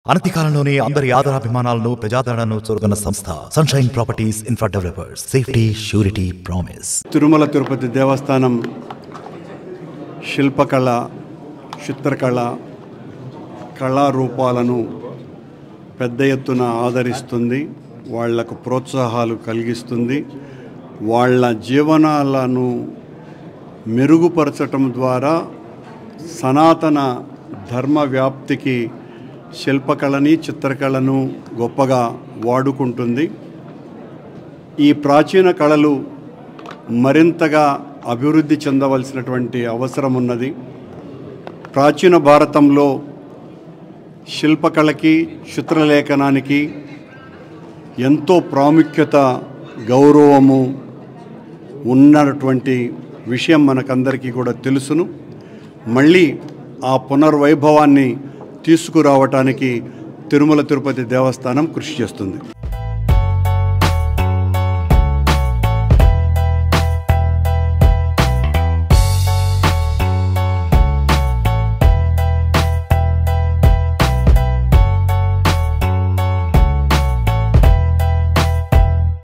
అనతి కాలంలోనే అందరి ఆదరాభిమానాలను ప్రజాదరణను చూరుకున్న సంస్థ sunshine properties infra developers safety surety promise Tirumala Tirupati దేవస్థానం శిల్పకళ చిత్రకళ కళారూపాలను పెద్ద ఎత్తున ఆదరిస్తుంది వాళ్లకు ప్రోత్సాహాలు కలిగిస్తుంది వాళ్ళ జీవనాలను మెరుగుపరచటం ద్వారా సనాతన ధర్మ వ్యాప్తికి శిల్పకళని చిత్రకళను గొప్పగా వాడుకుంటుంది ఈ ప్రాచీన కళలు మరింతగా అభివృద్ధి చెందవలసినటువంటి అవసరం ఉన్నది ప్రాచీన భారతంలో శిల్పకళకి చిత్రలేఖనానికి ఎంతో ప్రాముఖ్యత గౌరవము ఉన్నటువంటి విషయం మనకందరికీ కూడా తెలుసును మళ్ళీ ఆ పునర్వైభవాన్ని తీసుకురావటానికి తిరుమల తిరుపతి దేవస్థానం కృషి చేస్తుంది